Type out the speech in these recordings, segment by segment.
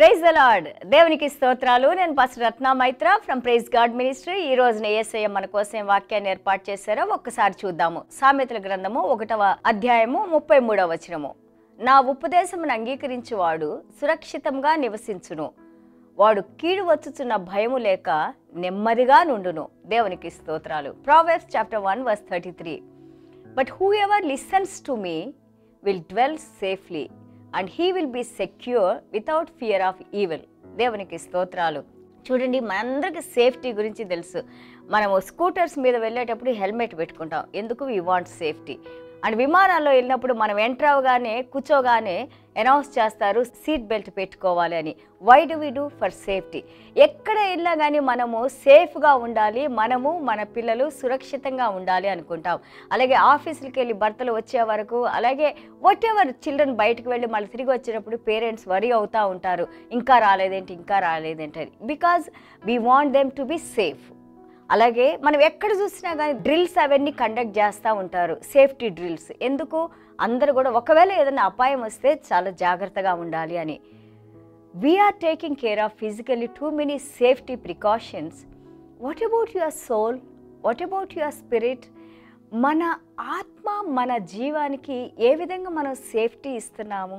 Praise the lord దేవునికి స్తోత్రాలు నేను pastor Ratna Maitra from praise God ministry ఈ రోజున ఏసయ్య మన కోసం వాక్యాన్ని ఏర్పాటు చేశారో ఒక్కసారి చూద్దాము సామెతల గ్రంథము ఒకటవ అధ్యాయము ముప్పై మూడవ వచనము నా ఉపదేశమును అంగీకరించువాడు సురక్షితంగా నివసించును వాడు కీడు వచ్చుచున్న భయము లేక నెమ్మదిగా నుండును దేవునికి స్తోత్రాలు Proverbs chapter one verse thirty three but whoever listens to me will dwell safely and he will be secure without fear of evil దేవునికి స్తోత్రాలు చూడండి మనందరికి సేఫ్టీ గురించి తెలుసు మనము స్కూటర్స్ మీద వెళ్ళేటప్పుడు హెల్మెట్ పెట్టుకుంటాం ఎందుకు వీ వాంట్ సేఫ్టీ అండ్ విమానాల్లో వెళ్ళినప్పుడు మనం ఎంటర్ అవగానే కూర్చోగానే అనౌన్స్ చేస్తారు సీట్ బెల్ట్ పెట్టుకోవాలి అని why do we do for safety ఎక్కడ వెళ్ళినా కానీ మనము సేఫ్గా ఉండాలి మనము మన పిల్లలు సురక్షితంగా ఉండాలి అనుకుంటాం అలాగే ఆఫీసులకి వెళ్ళి భర్తలు వచ్చే వరకు అలాగే వాట్ ఎవర్ చిల్డ్రన్ బయటకు వెళ్ళి మళ్ళీ తిరిగి వచ్చేటప్పుడు పేరెంట్స్ వరి అవుతూ ఉంటారు ఇంకా రాలేదేంటి ఇంకా రాలేదేంటి అని because we want them to be safe అలాగే మనం ఎక్కడ చూసినా కానీ డ్రిల్స్ అవన్నీ కండక్ట్ చేస్తూ ఉంటారు సేఫ్టీ డ్రిల్స్ ఎందుకు అందరూ కూడా ఒకవేళ ఏదైనా అపాయం వస్తే చాలా జాగ్రత్తగా ఉండాలి అని we're taking care of physically too many safety precautions what about your soul what about your spirit మన ఆత్మ మన జీవానికి ఏ విధంగా మనం సేఫ్టీ ఇస్తున్నాము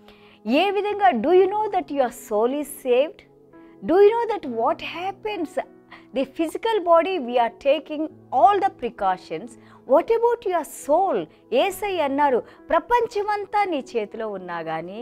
ఏ విధంగా do you know that your soul is saved do you know that what happens the physical body we're taking all the precautions what about your soul Yesai అన్నారు ప్రపంచమంతా నీ చేతిలో ఉన్నా కానీ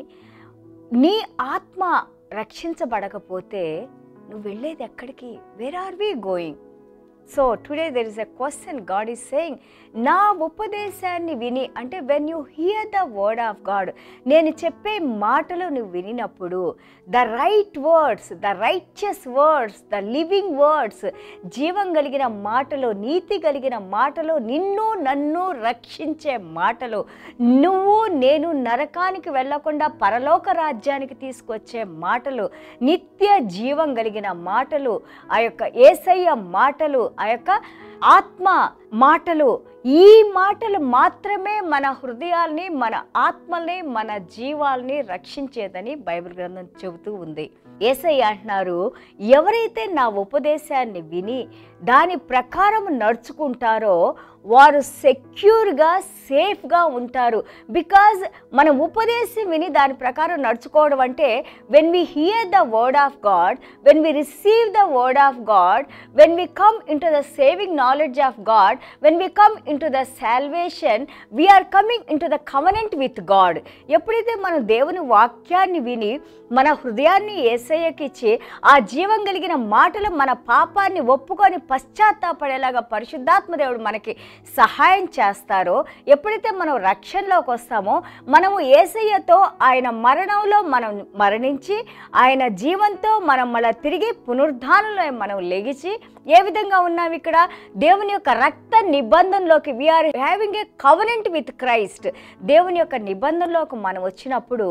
నీ ఆత్మ రక్షించబడకపోతే నువ్వు వెళ్ళేది ఎక్కడికి where are we going so today there is a question God is saying నా ఉపదేశాన్ని విని అంటే when you hear the word of God నేను చెప్పే మాటలు నువ్వు వినినప్పుడు the right words the righteous words the living words జీవం కలిగిన మాటలు నీతి కలిగిన మాటలు నిన్ను నన్ను రక్షించే మాటలు నువ్వు నేను నరకానికి వెళ్లకుండా పరలోక రాజ్యానికి తీసుకొచ్చే మాటలు నిత్య జీవం కలిగిన మాటలు ఆ యొక్క ఏసయ్య మాటలు ఆ యొక్క ఆత్మ మాటలు ఈ మాటలు మాత్రమే మన హృదయాల్ని మన ఆత్మల్ని మన జీవాల్ని రక్షించేదని బైబిల్ గ్రంథం చెబుతూ ఉంది ఏసై అంటున్నారు ఎవరైతే నా ఉపదేశాన్ని విని దాని ప్రకారం నడుచుకుంటారో వారు సెక్యూర్గా సేఫ్గా ఉంటారు బికాజ్ మన ఉపదేశం విని దాని ప్రకారం నడుచుకోవడం అంటే when we hear the word of God when we receive the word of God when we come into the saving knowledge of God when we come into the salvation we're coming into the covenant with God ఎప్పుడైతే మనం దేవుని వాక్యాన్ని విని మన హృదయాన్ని ఏసయ్యకిచ్చి ఆ జీవం కలిగిన మాటలు మన పాపాన్ని ఒప్పుకొని పశ్చాత్తాపడేలాగా పరిశుద్ధాత్మ దేవుడు మనకి సహాయం చేస్తారో ఎప్పుడైతే మనం రక్షణలోకి వస్తామో మనము ఏసయ్యతో ఆయన మరణంలో మనం మరణించి ఆయన జీవంతో మనం మళ్ళీ తిరిగి పునరుద్ధానంలో మనం లెగిచి ఏ విధంగా ఉన్నాం ఇక్కడ దేవుని యొక్క రక్త నిబంధనలోకి we're having a covenant with Christ దేవుని యొక్క నిబంధనలోకి మనం వచ్చినప్పుడు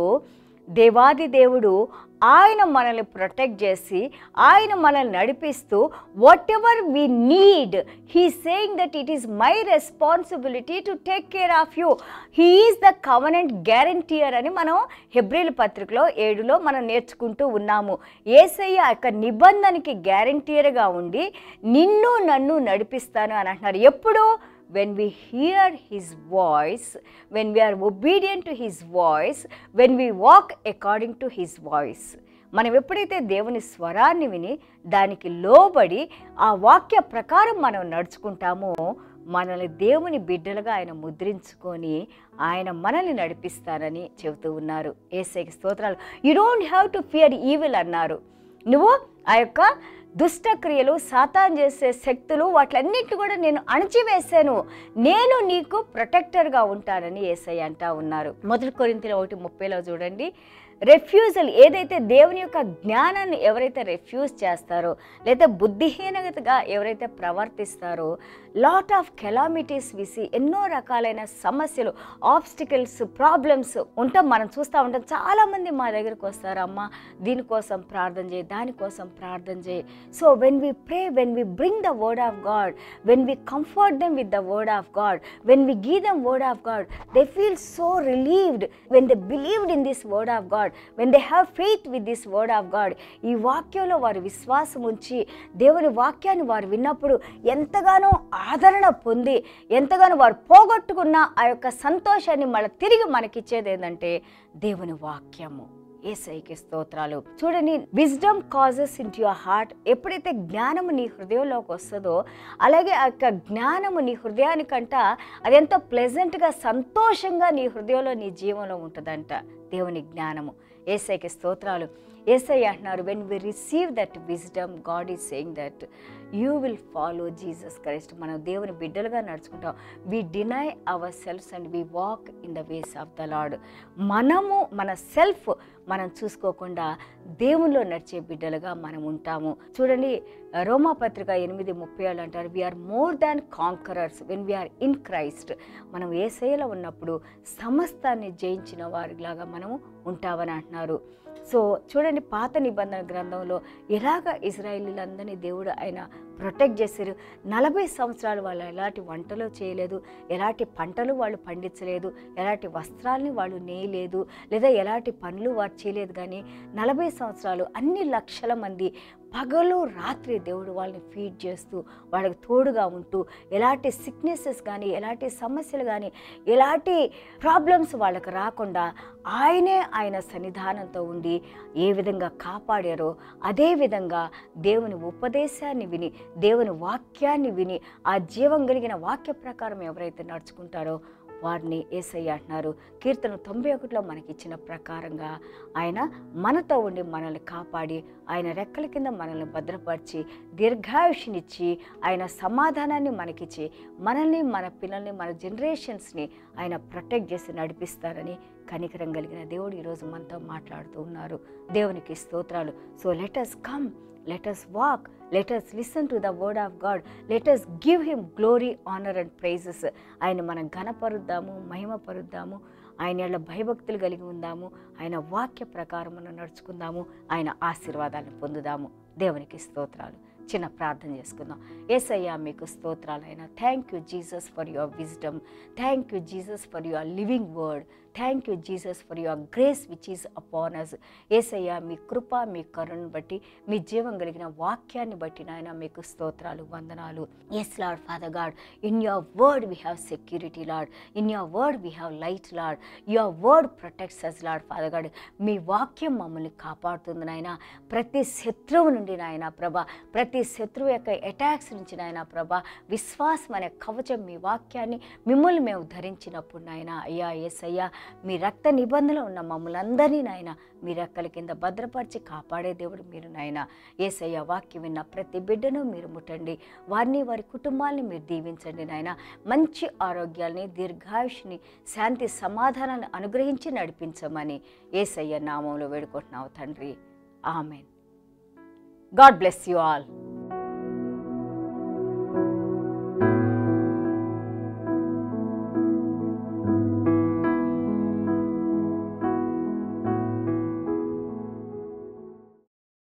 దేవాది దేవుడు ఆయన మనల్ని ప్రొటెక్ట్ చేసి ఆయన మనల్ని నడిపిస్తూ whatever we need he saying that it is my responsibility to take care of you he is the covenant guarantor అని మనం హెబ్రిల్ పత్రికలో ఏడులో మనం నేర్చుకుంటూ ఉన్నాము ఏసయ్య యొక్క నిబంధనకి గ్యారంటీయర్గా ఉండి నిన్ను నన్ను నడిపిస్తాను అని అంటున్నారు ఎప్పుడు when we hear his voice, when we are obedient to his voice, when we walk according to his voice. మనం ఎప్పుడైతే దేవుని స్వరాన్ని విని దానికి లోబడి ఆ వాక్య ప్రకారం మనం నడుచుకుంటామో మనల్ని దేవుని బిడ్డలుగా ఆయన ముద్రించుకొని ఆయన మనల్ని నడిపిస్తారని చెబుతూ ఉన్నారు ఏసైకి స్తోత్రాలు you don't have to fear evil అన్నారు నువ్వు ఆ యొక్క దుష్టక్రియలు సాతాన్ చేసే శక్తులు వాటిలన్నిటి కూడా నేను అణచివేశాను నేను నీకు ప్రొటెక్టర్గా ఉంటానని ఏసై అంటా ఉన్నారు మొదటి కొరింతలో ఒకటి ముప్పైలో చూడండి రెఫ్యూజల్ ఏదైతే దేవుని యొక్క జ్ఞానాన్ని ఎవరైతే రెఫ్యూజ్ చేస్తారో లేదా బుద్ధిహీనతగా ఎవరైతే ప్రవర్తిస్తారో లాట్ ఆఫ్ కెలామిటీస్ విసి ఎన్నో రకాలైన సమస్యలు ఆబ్స్టికల్స్ ప్రాబ్లమ్స్ ఉంటాం మనం చూస్తూ ఉంటాం చాలామంది మా దగ్గరకు వస్తారు అమ్మ దీనికోసం ప్రార్థన చేయి దానికోసం ప్రార్థన చేయి so when we pray when we bring the word of God when we comfort them with the word of God when we give them word of God they feel so relieved when they believed in this word of God when they have faith with this word of God ఈ వాక్యంలో వారు విశ్వాసం ఉంచి దేవుని వాక్యాన్ని వారు విన్నప్పుడు ఎంతగానో ఆదరణ పొంది ఎంతగానో వారు పోగొట్టుకున్న ఆ యొక్క సంతోషాన్ని మళ్ళీ తిరిగి మనకిచ్చేది ఏంటంటే దేవుని వాక్యము ఏసైకి స్తోత్రాలు చూడండి wisdom causes in your heart ఎప్పుడైతే జ్ఞానము నీ హృదయంలోకి వస్తుందో అలాగే ఆ యొక్క జ్ఞానము నీ హృదయానికంట అది ఎంతో ప్లెజెంట్గా సంతోషంగా నీ హృదయంలో నీ జీవంలో ఉంటుందంట దేవుని జ్ఞానము ఏసైకి స్తోత్రాలు ఏసై అంటున్నారు when we receive that wisdom God is saying that you will follow Jesus Christ మనం దేవుని బిడ్డలుగా నడుచుకుంటాం we deny our selves and we walk in the ways of the Lord మనము మన సెల్ఫ్ మనం చూసుకోకుండా దేవుల్లో నడిచే బిడ్డలుగా మనం ఉంటాము చూడండి రోమాపత్రిక ఎనిమిది ముప్పై ఏళ్ళు అంటారు we are more than conquerors when we are in Christ మనం ఏసైలో ఉన్నప్పుడు సమస్తాన్ని జయించిన వారిలాగా మనము ఉంటామని అంటున్నారు సో చూడండి పాత నిబంధన గ్రంథంలో ఎలాగ ఇజ్రాయిలీలందరినీ దేవుడు ఆయన ప్రొటెక్ట్ చేశారు నలభై సంవత్సరాలు వాళ్ళు ఎలాంటి వంటలు చేయలేదు ఎలాంటి పంటలు వాళ్ళు పండించలేదు ఎలాంటి వస్త్రాలని వాళ్ళు నేయలేదు లేదా ఎలాంటి పనులు వారు చేయలేదు కానీ నలభై సంవత్సరాలు అన్ని లక్షల మంది పగలు రాత్రి దేవుడు వాళ్ళని ఫీడ్ చేస్తూ వాళ్ళకి తోడుగా ఉంటూ ఎలాంటి సిక్నెసెస్ కానీ ఎలాంటి సమస్యలు కానీ ఎలాంటి ప్రాబ్లమ్స్ వాళ్ళకి రాకుండా ఆయనే ఆయన సన్నిధానంతో ఉండి ఏ విధంగా కాపాడారో అదే విధంగా దేవుని ఉపదేశాన్ని విని దేవుని వాక్యాన్ని విని ఆ జీవం కలిగిన వాక్య ప్రకారం ఎవరైతే నడుచుకుంటారో వారిని ఏసయ్య అంటున్నారు కీర్తన తొంభై ఒకటిలో మనకి ఇచ్చిన ప్రకారంగా ఆయన మనతో ఉండి మనల్ని కాపాడి ఆయన రెక్కల కింద మనల్ని భద్రపరిచి దీర్ఘాయుషినిచ్చి ఆయన సమాధానాన్ని మనకిచ్చి మనల్ని మన పిల్లల్ని మన జనరేషన్స్ని ఆయన ప్రొటెక్ట్ చేసి నడిపిస్తారని కనికరం కలిగిన దేవుడు ఈరోజు మనతో మాట్లాడుతూ ఉన్నారు దేవునికి స్తోత్రాలు so let us come let us walk let us listen to the word of God let us give him glory honour and praises ఆయన మనం ఘనపరుద్దాము మహిమపరుద్దాము ఆయన ఏళ్ళ భయభక్తులు కలిగి ఉందాము ఆయన వాక్య ప్రకారం మనం నడుచుకుందాము ఆయన ఆశీర్వాదాలను పొందుదాము దేవునికి స్తోత్రాలు చిన్న ప్రార్థన చేసుకుందాం ఏసయ్యా మీకు స్తోత్రాలు అయినా thank you Jesus for your wisdom thank you Jesus for your living word thank you Jesus for your grace which is upon us Yesayya మీ కృప మీ కరుణను బట్టి మీ జీవం కలిగిన వాక్యాన్ని బట్టి నాయన మీకు స్తోత్రాలు వందనాలు yes Lord Father God in your word we have security Lord in your word we have light Lord your word protects us Lord Father God మీ వాక్యం మమ్మల్ని కాపాడుతుంది నాయన ప్రతి శత్రువు నుండి నాయన ప్రభ ప్రతి శత్రువు యొక్క అటాక్స్ నుంచి నాయన ప్రభ విశ్వాసం అనే కవచం మీ వాక్యాన్ని మిమ్మల్ని మేము ధరించినప్పుడు నాయన అయ్యా ఎస్ అయ్యా మీ రక్త నిబంధనలు ఉన్న మమ్మల్ని అందరినీ నాయన మీ రెక్కల కింద భద్రపరిచి కాపాడే దేవుడు మీరు నాయన ఏసయ్య వాక్యం విన్న ప్రతి బిడ్డను మీరు ముట్టండి వారిని వారి కుటుంబాన్ని మీరు దీవించండి నాయన మంచి ఆరోగ్యాల్ని దీర్ఘాయుష్ని శాంతి సమాధానాన్ని అనుగ్రహించి నడిపించమని ఏసయ్య నామంలో వేడుకుంటున్నావు తండ్రి amen God bless you all